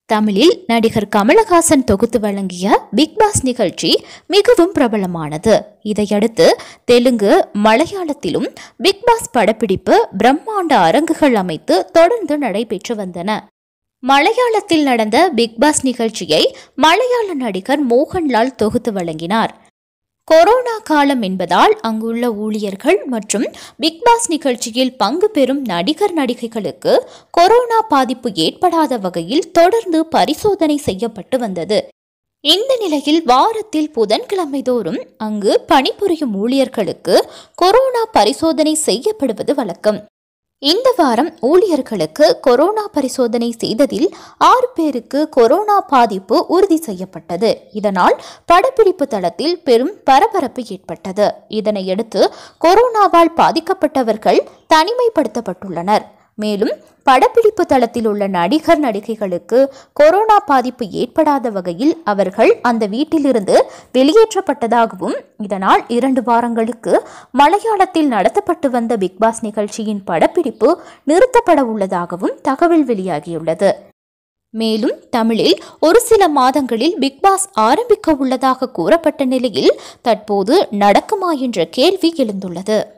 தமிழில் நடிகர் கமலஹாசன் தொகுத்து வழங்கிய பிக் பாஸ் நிகழ்ச்சி மிகவும் பிரபலமானது இதையடுத்து தெலுங்கு மலையாளத்திலும் பிக் பாஸ் படப்பிடிப்பு பிரம்மாண்ட அரங்குகள் அமைத்து தொடர்ந்து நடைபெற்று வந்தன மலையாளத்தில் நடந்த பிக் பாஸ் நிகழ்ச்சியை மலையாள நடிகர் மோகன்லால் தொகுத்து வழங்கினார் கொரோனா காலம் என்பதால் அங்குள்ள ஊழியர்கள் மற்றும் பிக் பாஸ் நிகழ்ச்சியில் பங்கு பெறும் நடிகர் நடிகைகளுக்கு கொரோனா பாதிப்பு ஏற்படாத வகையில் தொடர்ந்து பரிசோதனை செய்யப்பட்டு வந்தது இந்த நிலையில் வாரத்தில் புதன்கிழமை தோறும் அங்கு பணிபுரியும் ஊழியர்களுக்கு கொரோனா பரிசோதனை செய்யப்படுவது வழக்கம் இந்த வாரம் ஊழியர்களுக்கு கொரோனா பரிசோதனை செய்ததில் ஆறு பேருக்கு கொரோனா பாதிப்பு உறுதி செய்யப்பட்டது இதனால் படப்பிடிப்பு தளத்தில் பெரும் பரபரப்பு ஏற்பட்டது இதனையடுத்து கொரோனாவால் பாதிக்கப்பட்டவர்கள் தனிமைப்படுத்தப்பட்டுள்ளனர் மேலும் படப்பிடிப்பு தளத்தில் உள்ள நடிகர் நடிகைகளுக்கு கொரோனா பாதிப்பு ஏற்படாத வகையில் அவர்கள் அந்த வீட்டிலிருந்து வெளியேற்றப்பட்டதாகவும் இதனால் இரண்டு வாரங்களுக்கு மலையாளத்தில் நடத்தப்பட்டு வந்த பிக்பாஸ் நிகழ்ச்சியின் படப்பிடிப்பு நிறுத்தப்பட உள்ளதாகவும் தகவல் வெளியாகியுள்ளது மேலும் தமிழில் ஒரு சில மாதங்களில் பிக்பாஸ் ஆரம்பிக்க உள்ளதாக கூறப்பட்ட நிலையில் தற்போது நடக்குமா என்ற கேள்வி எழுந்துள்ளது